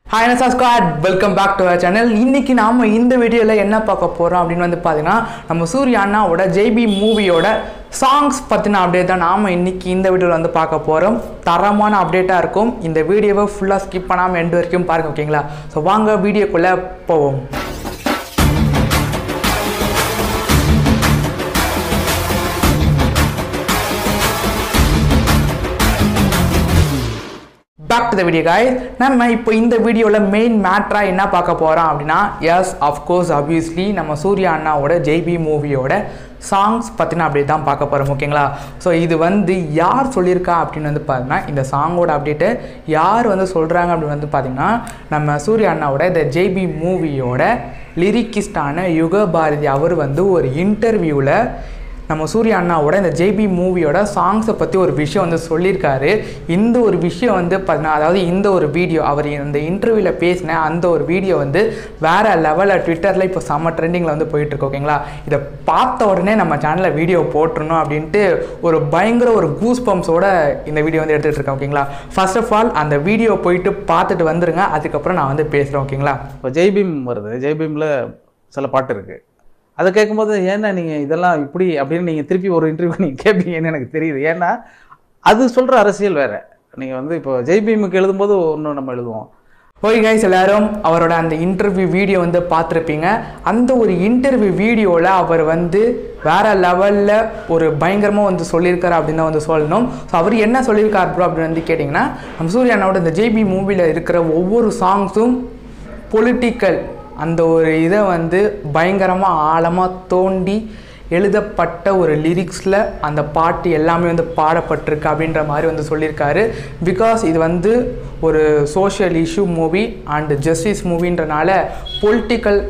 hi நசா squad welcome back to our channel இன்னைக்கு நாம இந்த வீடியோவில் என்ன பார்க்க போகிறோம் அப்படின்னு வந்து பார்த்தீங்கன்னா நம்ம சூர்யா அண்ணாவோட ஜெய்பி மூவியோட சாங்ஸ் பற்றின அப்டேட் தான் நாம் இன்னைக்கு இந்த வீடியோவில் வந்து பார்க்க போகிறோம் தரமான அப்டேட்டாக இருக்கும் இந்த வீடியோவை ஃபுல்லாக ஸ்கிப் பண்ணாமல் எண்டு வரைக்கும் பாருங்க ஓகேங்களா ஸோ வாங்க வீடியோக்குள்ளே போவோம் பேக் டு த வீடியோ காய் நம்ம இப்போ இந்த வீடியோவில் மெயின் மேட்ராக என்ன பார்க்க போகிறோம் அப்படின்னா எஸ் அஃப்கோர்ஸ் obviously நம்ம சூர்யா அண்ணாவோட ஜெய்பி மூவியோட சாங்ஸ் பற்றின அப்டேட் தான் பார்க்க போகிறோம் ஓகேங்களா ஸோ இது வந்து யார் சொல்லியிருக்கா அப்படின்னு வந்து பார்த்தீங்கன்னா இந்த சாங்கோட அப்டேட்டை யார் வந்து சொல்கிறாங்க அப்படின்னு வந்து பார்த்தீங்கன்னா நம்ம சூர்யா அண்ணாவோட இந்த ஜெய்பி மூவியோட லிரிக்கிஸ்டான யுக பாரதி அவர் வந்து ஒரு இன்டர்வியூவில் நம்ம சூர்யா அண்ணாவோட இந்த ஜேபி மூவியோட சாங்ஸை பற்றி ஒரு விஷயம் வந்து சொல்லியிருக்காரு இந்த ஒரு விஷயம் வந்து பார்த்தீங்கன்னா அதாவது இந்த ஒரு வீடியோ அவர் இந்த இன்டர்வியூவில் பேசின அந்த ஒரு வீடியோ வந்து வேறு லெவலில் ட்விட்டரில் இப்போ செம்ம ட்ரெண்டிங்கில் வந்து போயிட்டுருக்கு ஓகேங்களா இதை பார்த்த உடனே நம்ம சேனலில் வீடியோ போட்டுருணும் அப்படின்ட்டு ஒரு பயங்கர ஒரு கூஸ் பம்ப்ஸோட இந்த வீடியோ வந்து எடுத்துகிட்டு இருக்கேன் ஓகேங்களா ஃபர்ஸ்ட் ஆஃப் ஆல் அந்த வீடியோ போயிட்டு பார்த்துட்டு வந்துருங்க அதுக்கப்புறம் நான் வந்து பேசுகிறேன் ஓகேங்களா இப்போ ஜெய்பீம் வருது ஜெய்பீமில் சில பாட்டு இருக்குது அதை கேட்கும்போது ஏன்னா நீங்கள் இதெல்லாம் இப்படி அப்படின்னு நீங்கள் திருப்பி ஒரு இன்டர்வியூ நீங்கள் கேட்பீங்கன்னு எனக்கு தெரியுது ஏன்னா அது சொல்கிற அரசியல் வேறு நீங்கள் வந்து இப்போ ஜெய்பீமுக்கு எழுதும்போது ஒன்று நம்ம எழுதுவோம் ஓய் கைஸ் எல்லாரும் அவரோட அந்த இன்டர்வியூ வீடியோ வந்து பார்த்துருப்பீங்க அந்த ஒரு இன்டர்வியூ வீடியோவில் அவர் வந்து வேற லெவலில் ஒரு பயங்கரமாக வந்து சொல்லியிருக்காரு அப்படின்னு தான் வந்து சொல்லணும் ஸோ அவர் என்ன சொல்லியிருக்காரு ப்ரோ அப்படின்னு வந்து கேட்டிங்கன்னா நம்ம சூர்யானோட இந்த ஜேபி மூவியில் இருக்கிற ஒவ்வொரு சாங்ஸும் பொலிட்டிக்கல் அந்த ஒரு இதை வந்து பயங்கரமாக ஆழமாக தோண்டி எழுதப்பட்ட ஒரு லிரிக்ஸில் அந்த பாட்டு எல்லாமே வந்து பாடப்பட்டிருக்கு அப்படின்ற மாதிரி வந்து சொல்லியிருக்காரு பிகாஸ் இது வந்து ஒரு social issue movie and justice மூவின்றனால பொலிட்டிக்கல்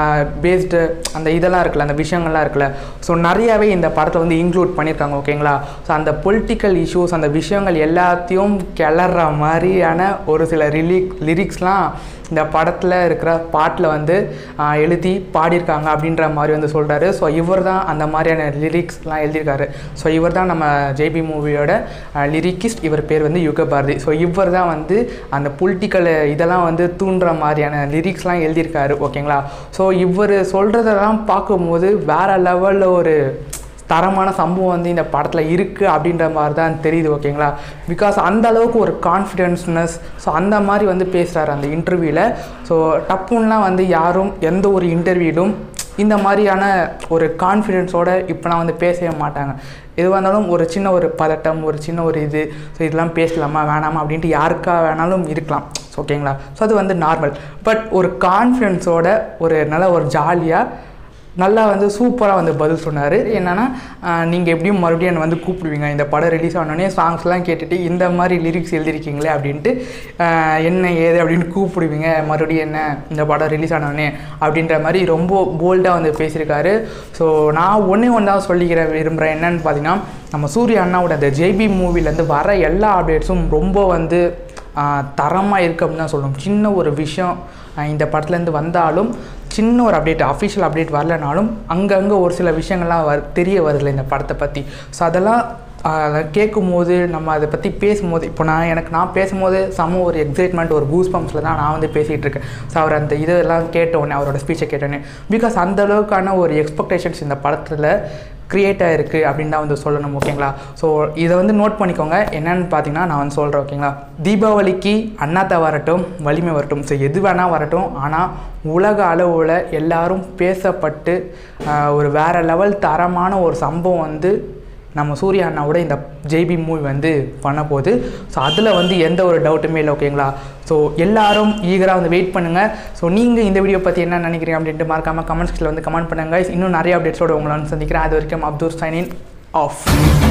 பேஸ்டு அந்த இதெல்லாம் இருக்குல்ல அந்த விஷயங்கள்லாம் இருக்குல்ல ஸோ நிறையாவே இந்த படத்தை வந்து இன்க்ளூட் பண்ணியிருக்காங்க ஓகேங்களா ஸோ அந்த பொலிட்டிக்கல் இஷ்யூஸ் அந்த விஷயங்கள் எல்லாத்தையும் கிளற மாதிரியான ஒரு சில ரிலீக் லிரிக்ஸ்லாம் இந்த படத்தில் இருக்கிற பாட்டில் வந்து ஆஹ், எழுதி பாடியிருக்காங்க அப்படின்ற மாதிரி வந்து சொல்கிறாரு ஸோ இவர் தான் அந்த மாதிரியான லிரிக்ஸ்லாம் எழுதியிருக்காரு ஸோ இவர் தான் நம்ம ஜேபி மூவியோட லிரிக்கிஸ்ட் இவர் பேர் வந்து யுக பாரதி ஸோ இவர் தான் வந்து அந்த பொலிட்டிக்கல் இதெல்லாம் வந்து தூண்டுற மாதிரியான லிரிக்ஸ்லாம் எழுதியிருக்காரு ஓகேங்களா ஸோ இவர் சொல்கிறதெல்லாம் பார்க்கும்போது வேற லெவலில் ஒரு தரமான சம்பவம் வந்து இந்த படத்தில் இருக்குது அப்படின்ற மாதிரி தான் தெரியுது ஓகேங்களா பிகாஸ் அந்த அளவுக்கு ஒரு கான்ஃபிடென்ஸ்னஸ் ஸோ அந்த மாதிரி வந்து பேசுகிறாரு அந்த இன்டர்வியூவில் ஸோ டப்புன்லாம் வந்து யாரும் எந்த ஒரு இன்டர்வியூலும் இந்த மாதிரியான ஒரு கான்ஃபிடென்ஸோட இப்போலாம் வந்து பேசவே மாட்டாங்க எதுவாக இருந்தாலும் ஒரு சின்ன ஒரு பதட்டம் ஒரு சின்ன ஒரு இது ஸோ இதெல்லாம் பேசலாமா வேணாமா அப்படின்ட்டு யாருக்கா வேணாலும் இருக்கலாம் ஓகேங்களா ஸோ அது வந்து நார்மல் பட் ஒரு கான்ஃபிடென்ஸோட ஒரு நல்ல ஒரு ஜாலியாக நல்லா வந்து சூப்பராக வந்து பதில் சொன்னார் என்னென்னா நீங்கள் எப்படியும் மறுபடியும் என்னை வந்து கூப்பிடுவீங்க இந்த படம் ரிலீஸ் ஆனோடனே சாங்ஸ்லாம் கேட்டுட்டு இந்த மாதிரி லிரிக்ஸ் எழுதிருக்கீங்களே அப்படின்ட்டு ஆஹ் என்ன ஏது அப்படின்னு கூப்பிடுவீங்க மறுபடியும் என்ன இந்த படம் ரிலீஸ் ஆனோடனே அப்படின்ற மாதிரி ரொம்ப போல்டாக வந்து பேசியிருக்காரு ஸோ நான் ஒன்றே ஒன்று தான் சொல்லிக்கிற விரும்புகிறேன் என்னன்னு பார்த்தீங்கன்னா நம்ம சூர்யா அண்ணாவோட அந்த ஜேபி மூவிலேருந்து வர எல்லா அப்டேட்ஸும் ரொம்ப வந்து தரமாக இருக்குது அப்படின்னு தான் சொல்லணும் சின்ன ஒரு விஷயம் ஆஹ் இந்த படத்துலேருந்து வந்தாலும் சின்ன ஒரு அப்டேட் அஃபிஷியல் அப்டேட் வரலனாலும் அங்கங்கே ஒரு சில விஷயங்கள்லாம் வ தெரிய வருதுல்ல இந்த படத்தை பற்றி ஸோ அதெல்லாம் அதை கேட்கும்போது நம்ம அதை பற்றி பேசும்போது இப்போ நான் எனக்கு நான் பேசும்போது செம ஒரு எக்ஸைட்மெண்ட் ஒரு கூஸ் பம்ப்ஸில் தான் நான் வந்து பேசிகிட்டு இருக்கேன் ஸோ அவர் அந்த இதெல்லாம் கேட்டோடனே அவரோட ஸ்பீச்சை கேட்டோன்னே பிகாஸ் அந்த அளவுக்கான ஒரு எக்ஸ்பெக்டேஷன்ஸ் இந்த படத்தில் க்ரியேட் ஆகிருக்கு அப்படின்னு தான் வந்து சொல்லணும் ஓகேங்களா ஸோ இதை வந்து நோட் பண்ணிக்கோங்க என்னன்னு பார்த்தீங்கன்னா நான் வந்து சொல்கிறேன் ஓகேங்களா தீபாவளிக்கு அண்ணாத்தா வரட்டும் வலிமை வரட்டும் ஸோ எது வேணால் வரட்டும் ஆனால் உலக அளவில் எல்லாரும் பேசப்பட்டு ஆஹ், ஒரு வேறு லெவல் தரமான ஒரு சம்பவம் வந்து நம்ம சூர்யா அண்ணாவோட இந்த ஜெய்பி மூவி வந்து பண்ண போகுது ஸோ அதில் வந்து எந்த ஒரு டவுட்டுமே இல்லை ஓகேங்களா ஸோ எல்லாரும் ஈகராக வந்து வெயிட் பண்ணுங்கள் ஸோ நீங்கள் இந்த வீடியோ பற்றி என்ன நினைக்கிறீங்க அப்படின்ட்டு மறக்காமல் கமெண்ட் செக்ஷனில் வந்து கமெண்ட் பண்ணுங்கள் இன்னும் நிறைய அப்டேட்ஸோட உங்களை வந்து சந்திக்கிறேன் அது வரைக்கும் அப்துல் சைனின் ஆஃப்